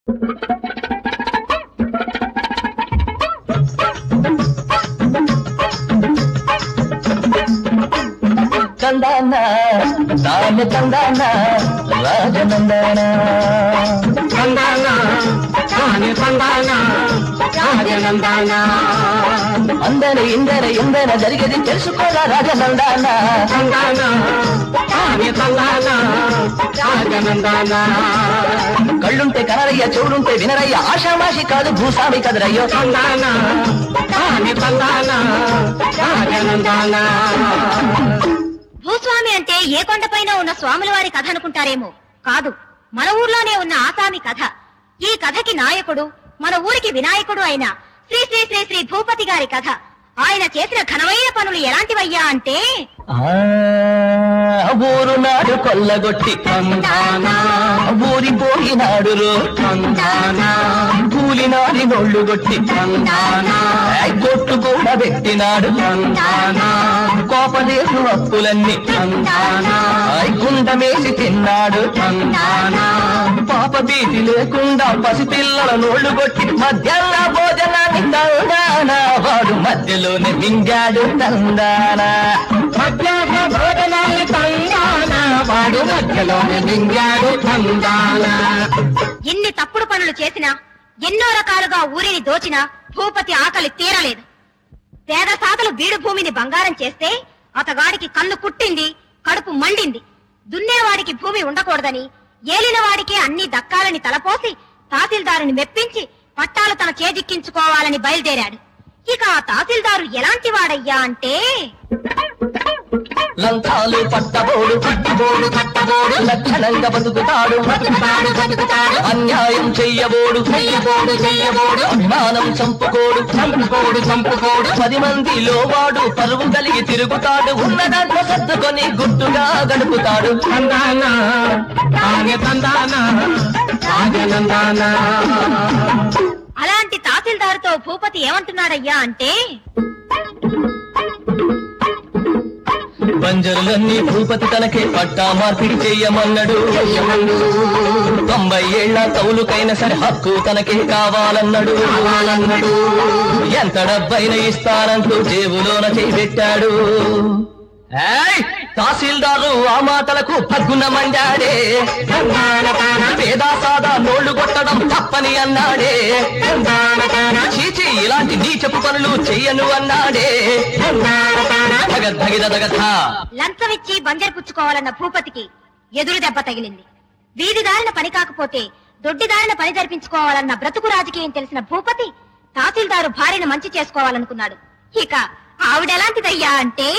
చందాన తాను చందాన రాజనందన తందాన కాని తందాన రాజనందాన అందరి ఇందర ఇందర జరిగేది తెలుసుకోరా రాజనందన తందాన కాని తందాన రాజనందాన కళ్ళుంటే కనరయ్య చెవులుంటే వినరయ్య ఆషామాషి కాదు భూస్వామి కదరయ్యో తందాన కాని తందాన రాజనందాన భూస్వామి అంటే ఏ కొండపైన ఉన్న స్వాముల వారి కథ అనుకుంటారేమో కాదు మన ఊర్లోనే ఉన్న ఆసామి కథ ఈ కథకి నాయకుడు మన ఊరికి వినాయకుడు అయిన శ్రీ శ్రీ శ్రీ శ్రీ భూపతి గారి కథ ఆయన చేసిన ఘనమైన పనులు ఎలాంటివయ్యా అంటే ఆ, ఊరు నాడు కొల్లగొట్టి తందాన ఊరి పోయినాడు రో తందాన కూలినాడి నోళ్ళు కొట్టి తందాన ఏయ్, కొట్టు కూడా పెట్టినాడు తందాన కోపదేశు అప్పులన్నీ తందాన ఆయ్, గుండమేసి తిన్నాడు తందాన పాప భీతి లేకుండా పసిపిల్లల నోళ్లు కొట్టి మధ్యాహ్న భోజనాన్ని తందాన వాడు మధ్యలోనే మింగాడు తందాన మధ్యాహ్న భోజనాన్ని తందాన వాడు మధ్యలోనే మింగాడు తందాన ఎన్ని తప్పుడు పనులు చేసినా ఎన్నో రకాలుగా ఊరిని దోచినా భూపతి ఆకలి తీరలేదు పేద సాతలు బీడు భూమిని బంగారం చేస్తే అతగాడికి కన్ను కుట్టింది కడుపు మండింది దున్నేవాడికి భూమి ఉండకూడదని ఏలిన వాడికి అన్ని దక్కాలని తలపోసి తహసీల్దారుని మెప్పించి పట్టాలు తన చేజిక్కించుకోవాలని బయలుదేరాడు ఇక ఆ తహసీల్దారు ఎలాంటి వాడయ్యా అంటే లంచాలు పట్టబోడు పట్టబోడు పట్టబోడు లక్షణంగా బతుకుతాడు బతుకుతాడు బతుకుతాడు అన్యాయం చెయ్యబోడు చెయ్యబోడు చెయ్యబోడు అభిమానం చంపుకోడు చంపుకోడు చంపుకోడు పది మందిలో వాడు పరువు కలిగి తిరుగుతాడు ఉన్న దాంట్లో సర్దుకొని గుట్టుగా గడుపుతాడు తందాన తాగే తందాన రాజనందాన అలాంటి తహసీల్దారుతో భూపతి ఏమంటున్నాడయ్యా అంటే బంజరులన్నీ భూపతి తనకే పట్టా మార్పిడి చెయ్యమన్నాడు చెయ్యమన్నాడు. తొంభై ఏళ్ల కౌలుకైన సరే హక్కు తనకే కావాలన్నాడు కావాలన్నాడు. ఎంత డబ్బైన ఇస్తానంటూ జేబులోన చేయి పెట్టాడు ఏయ్! తహసీల్దారు ఆ మాటలకు పగ్గున మండాడే తందాన తాన పేదా సాదా నోళ్లు కొట్టడం తప్పని అన్నాడే తందాన తాన చీచి ఇలాంటి నీచపు పనులు చెయ్యను అన్నాడే తందాన తాన ధగ దగధ లంచమిచ్చి బంజరు పుచ్చుకోవాలన్న భూపతికి ఎదురు దెబ్బ తగిలింది వీధి దారిన పని కాకపోతే దొడ్డి దారిన పని జరిపించుకోవాలన్న బ్రతుకు రాజకీయం తెలిసిన భూపతి తహసీల్దారు భార్యను మంచి చేసుకోవాలనుకున్నాడు ఇక ఆవిడెలాంటిదయ్యా అంటే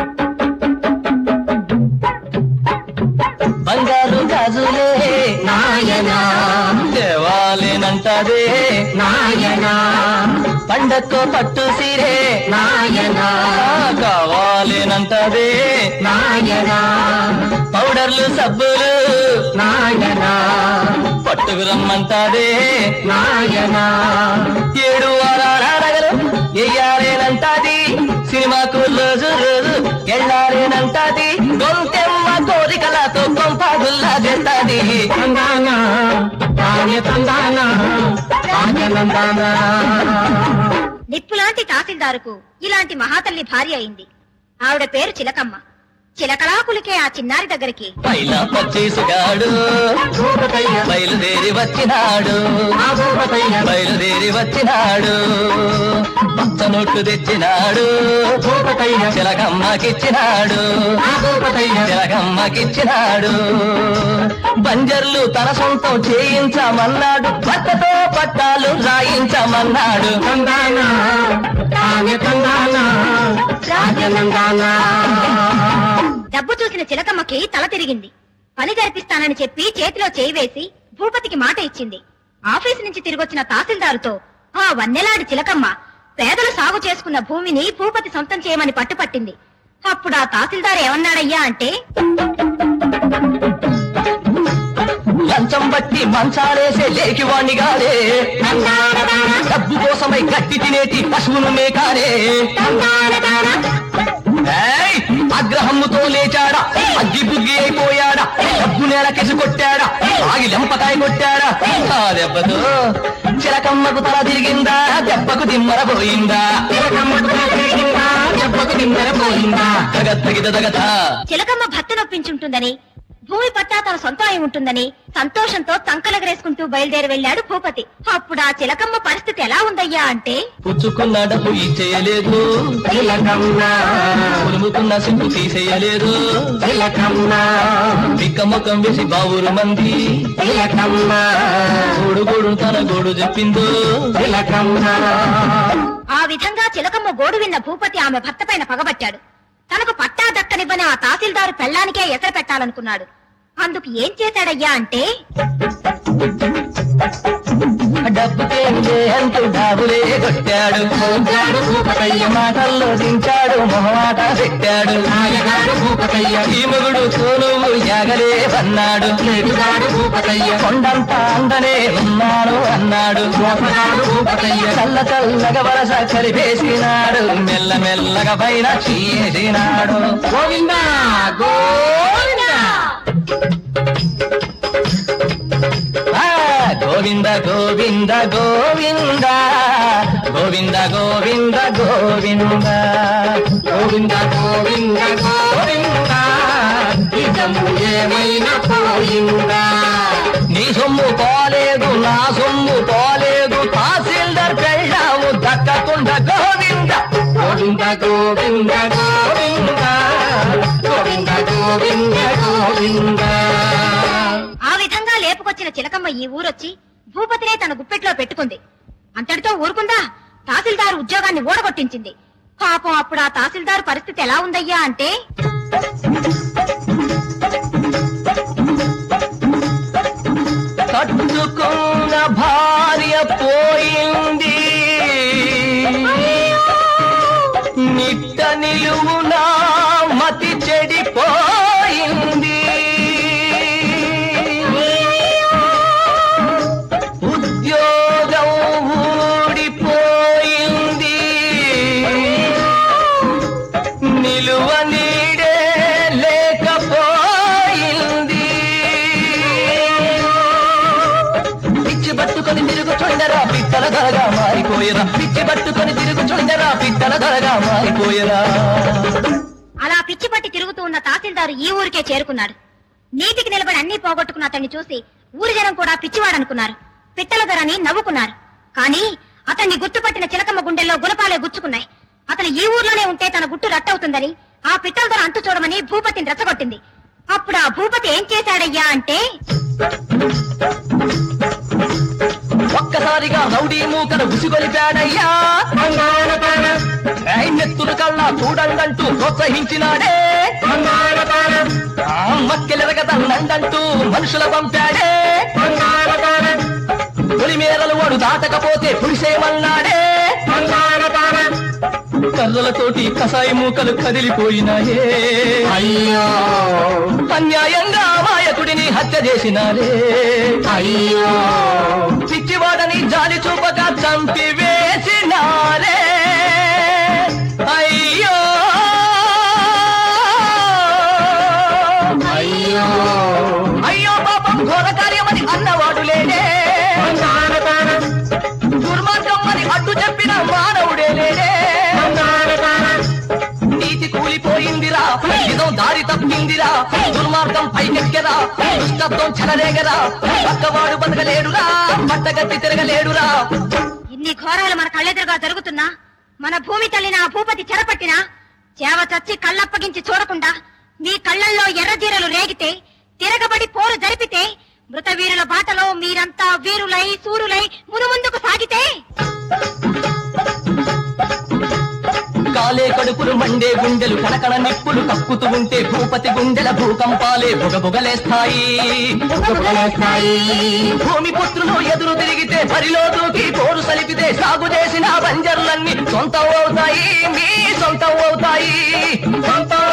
బంగారు గాజులే నాయనా దేవాలేనంటదే నాయనా పండక్కో పట్టు సీరే నాయనా కావాలేనంటదే నాయనా పౌడర్లు సబ్బులు నాయనా పట్టుకు రమ్మంటాదే నాయనా ఏడు వారాల నగలు ఎయ్యాలేనంటాది సినిమాకు రోజు రోజు ఎళ్ళాలేనంటాది గొంతెమ్మ కోరికలతో కొంపాగుల్లా చేస్తాది తందాన తాగే తందాన రాజనందాన నిప్పులాంటి తహసీల్దారుకు ఇలాంటి మహాతల్లి భార్య అయింది ఆవిడ పేరు చిలకమ్మ చిలకలాకులకే ఆ చిన్నారి దగ్గరికి పైలా పచ్చేసుగాడు భూపతయ్య బయలుదేరి వచ్చినాడు ఆ భూపతయ్య బయలుదేరి వచ్చినాడు పచ్చ నోట్లు తెచ్చినాడు భూపతయ్య చిలకమ్మకిచ్చినాడు ఆ భూపతయ్య చిలకమ్మకిచ్చినాడు బంజర్లు తన సొంతం చేయించమన్నాడు భర్తతో పట్టాలు రాయించమన్నాడు తందాన తాగే తందాన రాజనందాన డబ్బు చూసిన చిలకమ్మకి తల తిరిగింది పని జరిపిస్తానని చెప్పి చేతిలో చేయి వేసి భూపతికి మాట ఇచ్చింది ఆఫీసు నుంచి తిరిగొచ్చిన తహసీల్దారుతో ఆ వన్నెలాడి చిలకమ్మ పేదలు సాగు చేసుకున్న భూమిని భూపతి సొంతం చేయమని పట్టుపట్టింది అప్పుడు ఆ తహసీల్దార్ ఏమన్నాడయ్యా అంటే లంచం బట్టి మంచాలేసే లేకివాణ్ణి గారే తందాన తాన డబ్బు కోసమై గట్టి తినేటి పశువును మేకారే తందాన తాన ఏయ్! ఆగ్రహముతో లేచాడా అగ్గి బుగ్గి అయిపోయాడా డబ్బు నేల కెసి కొట్టాడా ఆగి లెంపకాయ కొట్టాడా ఆ దెబ్బతో చిలకమ్మకు తల తిరిగిందా దెబ్బకు దిమ్మర పోయిందా చెప్పకు నిమ్మర పోయిందా తగత్తగిద తగత చిలకమ్మ భర్త నొప్పించుంటుందని భూమి పట్టా తన సొంతం అయి ఉంటుందని సంతోషంతో తంకలగరేసుకుంటూ బయలుదేరి వెళ్ళాడు భూపతి అప్పుడు ఆ చిలకమ్మ పరిస్థితి ఎలా ఉందయ్యా అంటే పుచ్చుకున్న డబ్బు ఇచ్చేయలేదు తిలకమ్మ ఉరుముకున్న సింపు తీసేయలేదు తిలకమ్మ పిక్క ముఖం వేసి బావురు మంది తిలకమ్మ గోడు గోడు తన గోడు చెప్పిందో తిలకమ్మ ఆ విధంగా చిలకమ్మ గోడు విన్న భూపతి ఆమె భర్త పైన పగబట్టాడు తనకు పట్టా దక్కనివ్వని ఆ తహసీల్దారు పెళ్ళానికే ఎసరు పెట్టాలనుకున్నాడు అందుకు ఏం చేశాడయ్యా అంటే డబ్బుకేంలే అంటూ డాబులే కొట్టాడు గాడు భూపతయ్య మాటల్లో దించాడు మొహమాట పెట్టాడు నాయగాడు భూపతయ్య ఈ మొగుడు సోనువు యాగలే అన్నాడు లేటుగాడు భూపతయ్య కొండంత అందనే ఉన్నాడు అన్నాడు గోపగాడు భూపతయ్య చల్ల చల్లగా వరస కలిపేసినాడు మెల్ల మెల్లగా పైన చేసినాడు గోవిందా గోవిందా ఆ, గోవింద గోవింద గోవింద గోవింద గోవింద గోవింద గోవింద గోవింద గోవింద ఇదము ఏమైనా పోయిందా నీ సొమ్ము పోలేదు నా సొమ్ము పోలేదు తహసీల్దార్ పెళ్ళాము దక్కకుండా గోవింద గోవింద గోవింద గోవింద గోవింద గోవింద గోవింద ఆ విధంగా లేపుకొచ్చిన చిలకమ్మ ఈ ఊరొచ్చి భూపతినే తన గుప్పెట్లో పెట్టుకుంది అంతటితో ఊరుకుందా తహసీల్దారు ఉద్యోగాన్ని ఊడగొట్టించింది పాపం అప్పుడు ఆ తహసీల్దారు పరిస్థితి ఎలా ఉందయ్యా అంటే కట్టుకున్న భార్య పోయింది నిట్ట నిలువునా మతి చెడిపోయింది ఉద్యోగం ఊడిపోయింది నిలువ నీడే లేకపోయింది పిచ్చి పట్టుకొని తిరుగు చూడరా పిట్టల ధరగా మారిపోయరా పిచ్చి పట్టుకొని తిరుగు చూడరా పిట్టల ధరగా మారిపోయరా అలా పిచ్చి పట్టి తిరుగుతూ ఉన్న తహసీల్దారు ఈ ఊరికే చేరుకున్నాడు నీటికి నిలబడి అన్ని పోగొట్టుకున్న అతన్ని చూసి ఊరి జనం కూడా పిచ్చివాడనుకున్నారు పిట్టల ధరని నవ్వుకున్నారు కానీ అతన్ని గుర్తుపట్టిన చిలకమ్మ గుండెల్లో గుణపాలే గుచ్చుకున్నాయి అతను ఈ ఊర్లోనే ఉంటే తన గుట్టు రట్టవుతుందని ఆ పిట్టల ధర అంతు చూడమని భూపతిని రెచ్చగొట్టింది అప్పుడు ఆ భూపతి ఏం చేశాడయ్యా అంటే ఒక్కసారిగా రౌడీ మూకను ఉసిగొలిపాడయ్యా మంగళతాన ఏయ్ నెత్తులు కల్లా చూడండంటూ ప్రోత్సహించినాడే మంగళతాన ఆ మక్కెలెరగదన్నండంటూ మనుషుల పంపాడే మంగళతాన పొలిమేరలు వాడు దాటకపోతే పులిసేమన్నాడే మంగళతాన కర్రలతోటి కసాయి మూకలు కదిలిపోయినాయే అయ్యో అన్యాయంగా అమాయకుడిని హత్య చేసినారే అయ్యో పిచ్చివాడని జాలి చూపక చంపి వేసినారే అయ్యో అయ్యో అయ్యో పాపం ఘోర కార్యమని అన్నవాడు లేడే మంగళతాన దుర్మార్గం అని అడ్డు చెప్పిన మానవుడే లేడే మంగళతాన నీతి కూలిపోయిందిరా ఇదో దారి తప్పిందిరా దుర్మార్గం పైకెక్కెరా దుష్టత్వం చెలరేగరా పక్కవాడు బతకలేడురా పట్టగట్టి తిరగలేడురా ఇన్ని ఘోరాలు మన కళ్ళెదురుగా జరుగుతున్నా మన భూమి తల్లిన ఆ భూపతి చెరపట్టినా చేవ చచ్చి కళ్ళప్పగించి చూడకుండా మీ కళ్ళల్లో ఎర్రజీరలు రేగితే తిరగబడి పోరు జరిపితే మృత వీరుల బాటలో మీరంతా వీరులై సూరులై మునుముందుకు సాగితే కాలే కడుపులు మండే గుండెలు కనకన నిప్పులు కక్కుతూ ఉంటే భూపతి గుండెల భూకంపాలే బుగబుగలేస్తాయి ఉపకులస్తాయి భూమి పుత్రులు ఎదురు తిరిగితే బరిలో దూకి పోరు సలిపితే సాగు చేసిన బంజర్లన్నీ సొంతం అవుతాయి మీ సొంతం అవుతాయి సొంతం